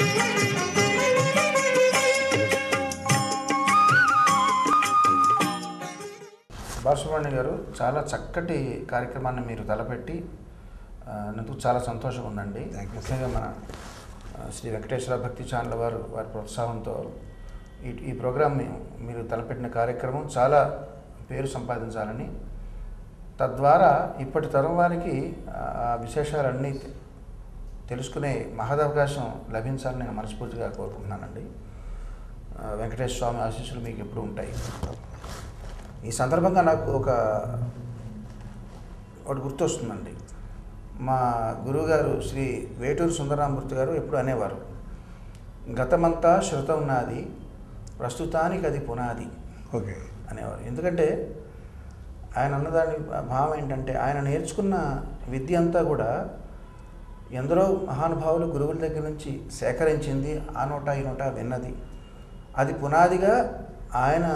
బాలసుబ్రహ్మణ్య గారు చాలా చక్కటి కార్యక్రమాన్ని మీరు తలపెట్టి ఆ, నాకు చాలా సంతోషంగా ఉందండి Thank you, ముఖ్యంగా మన ఆ, శ్రీ వెంకటేశ్వర భక్తి ఛానల్ వారు వారి ప్రోత్సాహంతో ఈ ఈ ప్రోగ్రామ్ని మీరు తలపెట్టిన కార్యక్రమం చాలా పేరు సంపాదించాలని తద్వారా ఇప్పటి తరం వారికి ఆ విశేషాలన్నీ తె- తెలుసుకునే మహదవకాశం లభించాలని నేను మనస్ఫూర్తిగా కోరుకుంటున్నానండి ఆ, వెంకటేశ్వర స్వామి ఆశీస్సులు మీకు ఎప్పుడు ఉంటాయి ఈ సందర్భంగా నాకు ఒక ఒకటి గుర్తొస్తుందండి మా గురువుగారు శ్రీ వేటూరు సుందరరామూర్తి గారు ఎప్పుడు అనేవారు గతమంతా శృతం నాది ప్రస్తుతానికి అది పునాది ఓకే అనేవారు ఎందుకంటే ఆయన అన్నదాని భావం ఏంటంటే ఆయన నేర్చుకున్న విద్య అంతా కూడా ఎందరో మహానుభావులు గురువుల దగ్గర నుంచి సేకరించింది ఆ నోట ఈ నోట విన్నది అది పునాదిగా ఆయన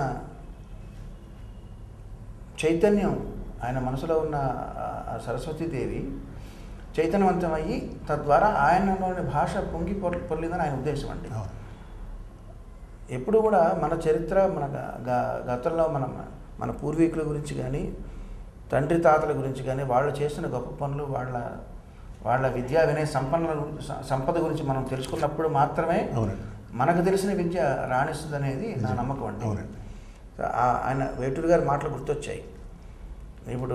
చైతన్యం ఆయన మనసులో ఉన్న ఆ- ఆ సరస్వతీదేవి చైతన్యవంతమయ్యి తద్వారా ఆయనలోని భాష పొంగి పొర్- పొర్లిందని ఆయన ఉద్దేశం అండి అవును ఎప్పుడు కూడా మన చరిత్ర మన గ- గ- గతంలో మన మన పూర్వీకుల గురించి కానీ తండ్రి తాతల గురించి కానీ వాళ్ళు చేసిన గొప్ప పనులు వాళ్ళ వాళ్ళ విద్యా వినయ సంపన్నుల గురించి- స- సంపద గురించి మనం తెలుసుకున్నప్పుడు మాత్రమే అవునండి మనకు తెలిసిన విద్య రాణిస్తుంది అనేది నా నమ్మకం అండి అవునండి ఆ- ఆయన వేటూరు గారి మాటలు గుర్తొచ్చాయి ఇప్పుడు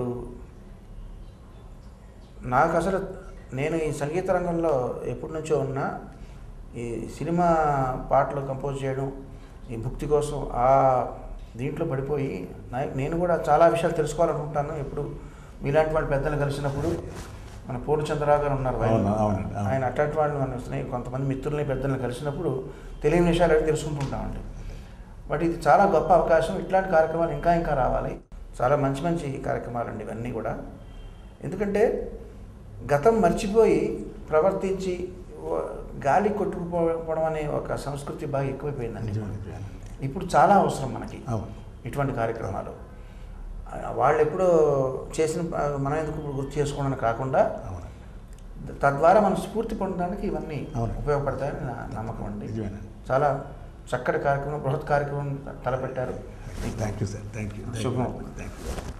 నాకు అసలు నేను ఈ సంగీత రంగంలో ఎప్పటి నుంచో ఉన్నా ఈ సినిమా పాటలు కంపోజ్ చేయడం ఈ భుక్తి కోసం ఆ దీంట్లో పడిపోయి నా- నేను కూడా చాలా విషయాలు తెలుసుకోవాలనుకుంటాను ఎప్పుడు మీలాంటి వాళ్ళు పెద్దలు కలిసినప్పుడు మన పూర్ణచంద్రరావు గారు ఉన్నారు ఆయన. అవును, అవునండి, అవును. ఆయన అట్లాంటి వాళ్ళు మన స్నేహి కొంతమంది మిత్రుల్ని పెద్దల్ని కలిసినప్పుడు తెలియని విషయాలు అడిగి తెలుసుకుంటుంటామండి బట్ ఇది చాలా గొప్ప అవకాశం ఇట్లాంటి కార్యక్రమాలు ఇంకా ఇంకా రావాలి చాలా మంచి మంచి కార్యక్రమాలు అండి ఇవన్నీ కూడా ఎందుకంటే గతం మర్చిపోయి ప్రవర్తించి ఓ- గాలి కొట్టుకుపోవడం అనే ఒక సంస్కృతి బాగా ఎక్కువైపోయిందండి నిజమే నిజమే ఇప్పుడు చాలా అవసరం మనకి అవును ఇటువంటి కార్యక్రమాలు ఆ, వాళ్ళు ఎప్పుడో చేసిన ప- మనం ఎందుకు ఇప్పుడు గుర్తు చేసుకోవడానికి కాకుండా అవును తద్వారా మనం స్ఫూర్తి పొందడానికి ఇవన్నీ అవును. ఉపయోగపడతాయని నా నమ్మకం అండి నిజమేనండి చాలా చక్కటి కార్యక్రమం బృహత్ కార్యక్రమం తలపెట్టారు thank you sir thank you శుభం. Thank you